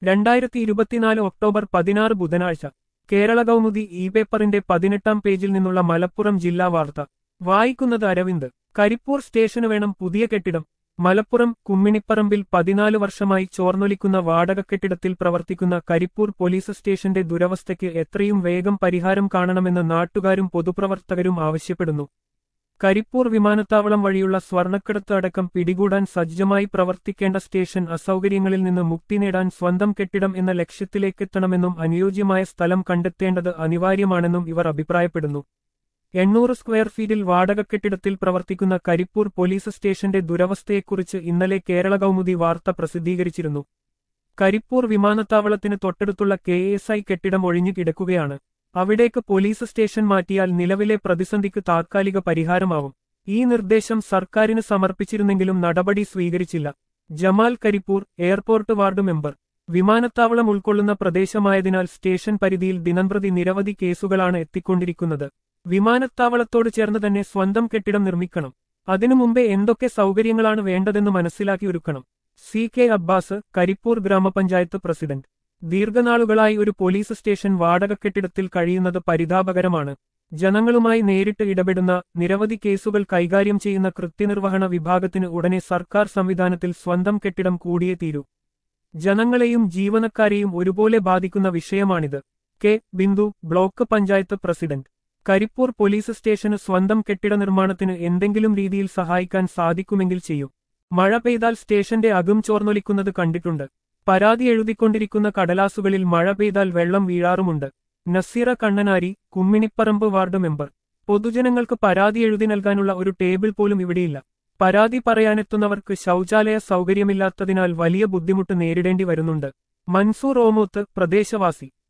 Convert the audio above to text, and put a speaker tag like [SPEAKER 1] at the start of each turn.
[SPEAKER 1] രണ്ടായിരത്തി ഇരുപത്തിനാല് ഒക്ടോബർ പതിനാറ് ബുധനാഴ്ച കേരള കൗമുദി ഇ പേപ്പറിന്റെ പതിനെട്ടാം പേജിൽ നിന്നുള്ള മലപ്പുറം ജില്ലാ വാർത്ത വായിക്കുന്നത് അരവിന്ദ് കരിപ്പൂർ സ്റ്റേഷന് വേണം പുതിയ കെട്ടിടം മലപ്പുറം കുമ്മിണിപ്പറമ്പിൽ പതിനാല് വർഷമായി ചോർന്നൊലിക്കുന്ന വാടക കെട്ടിടത്തിൽ പ്രവർത്തിക്കുന്ന കരിപ്പൂർ പോലീസ് സ്റ്റേഷന്റെ ദുരവസ്ഥയ്ക്ക് എത്രയും വേഗം പരിഹാരം കാണണമെന്ന് നാട്ടുകാരും പൊതുപ്രവർത്തകരും ആവശ്യപ്പെടുന്നു കരിപ്പൂർ വിമാനത്താവളം വഴിയുള്ള സ്വർണ്ണക്കടത്ത് അടക്കം പിടികൂടാൻ സജ്ജമായി പ്രവർത്തിക്കേണ്ട സ്റ്റേഷൻ അസൗകര്യങ്ങളിൽ നിന്ന് മുക്തി നേടാൻ സ്വന്തം കെട്ടിടം എന്ന ലക്ഷ്യത്തിലേക്കെത്തണമെന്നും അനുയോജ്യമായ സ്ഥലം കണ്ടെത്തേണ്ടത് അനിവാര്യമാണെന്നും ഇവർ അഭിപ്രായപ്പെടുന്നു എണ്ണൂറ് സ്ക്വയർ ഫീറ്റിൽ വാടക കെട്ടിടത്തിൽ പ്രവർത്തിക്കുന്ന കരിപ്പൂർ പോലീസ് സ്റ്റേഷന്റെ ദുരവസ്ഥയെക്കുറിച്ച് ഇന്നലെ കേരള കൗമുദി വാർത്ത പ്രസിദ്ധീകരിച്ചിരുന്നു കരിപ്പൂർ വിമാനത്താവളത്തിന് തൊട്ടടുത്തുള്ള കെ എസ് ഐ കെട്ടിടം ഒഴിഞ്ഞു കിടക്കുകയാണ് അവിടേക്ക് പോലീസ് സ്റ്റേഷൻ മാറ്റിയാൽ നിലവിലെ പ്രതിസന്ധിക്ക് താത്കാലിക പരിഹാരമാവും ഈ നിർദ്ദേശം സർക്കാരിന് സമർപ്പിച്ചിരുന്നെങ്കിലും നടപടി സ്വീകരിച്ചില്ല Jamal Karipur airport ward member വിമാനത്താവളം ഉൾക്കൊള്ളുന്ന പ്രദേശമായതിനാൽ സ്റ്റേഷൻ പരിധിയിൽ ദിനംപ്രതി നിരവധി കേസുകളാണ് എത്തിക്കൊണ്ടിരിക്കുന്നത് വിമാനത്താവളത്തോട് ചേർന്ന് തന്നെ സ്വന്തം കെട്ടിടം നിർമ്മിക്കണം അതിനു മുമ്പേ എന്തൊക്കെ സൗകര്യങ്ങളാണ് വേണ്ടതെന്ന് മനസ്സിലാക്കി ഒരുക്കണം സി കെ അബ്ബാസ് കരിപ്പൂർ ഗ്രാമപഞ്ചായത്ത് പ്രസിഡന്റ് ദീർഘനാളുകളായി ഒരു പോലീസ് സ്റ്റേഷൻ വാടക കെട്ടിടത്തിൽ കഴിയുന്നത് പരിതാപകരമാണ് ജനങ്ങളുമായി നേരിട്ട് ഇടപെടുന്ന നിരവധി കേസുകൾ കൈകാര്യം ചെയ്യുന്ന കൃത്യനിർവഹണ വിഭാഗത്തിന് ഉടനെ സർക്കാർ സംവിധാനത്തിൽ സ്വന്തം കെട്ടിടം കൂടിയേ തീരൂ ജനങ്ങളെയും ജീവനക്കാരെയും ഒരുപോലെ ബാധിക്കുന്ന വിഷയമാണിത് K Bindu block panchayat president Karipur police സ്റ്റേഷന് സ്വന്തം കെട്ടിട നിർമ്മാണത്തിന് എന്തെങ്കിലും രീതിയിൽ സഹായിക്കാൻ സാധിക്കുമെങ്കിൽ ചെയ്യും മഴ പെയ്താൽ സ്റ്റേഷന്റെ അകം ചോർന്നൊലിക്കുന്നത് കണ്ടിട്ടുണ്ട് പരാതി എഴുതിക്കൊണ്ടിരിക്കുന്ന കടലാസുകളിൽ മഴ പെയ്താൽ വെള്ളം വീഴാറുമുണ്ട് നസീറ കണ്ണനാരി കുമ്മിണിപ്പറമ്പ് വാർഡ് മെമ്പർ പൊതുജനങ്ങൾക്ക് പരാതി എഴുതി നൽകാനുള്ള ഒരു ടേബിൾ പോലും ഇവിടെയില്ല പരാതി പറയാനെത്തുന്നവർക്ക് ശൗചാലയ സൗകര്യമില്ലാത്തതിനാൽ വലിയ ബുദ്ധിമുട്ട് നേരിടേണ്ടി വരുന്നുണ്ട് മൻസൂർ ഓമൂത്ത് പ്രദേശവാസി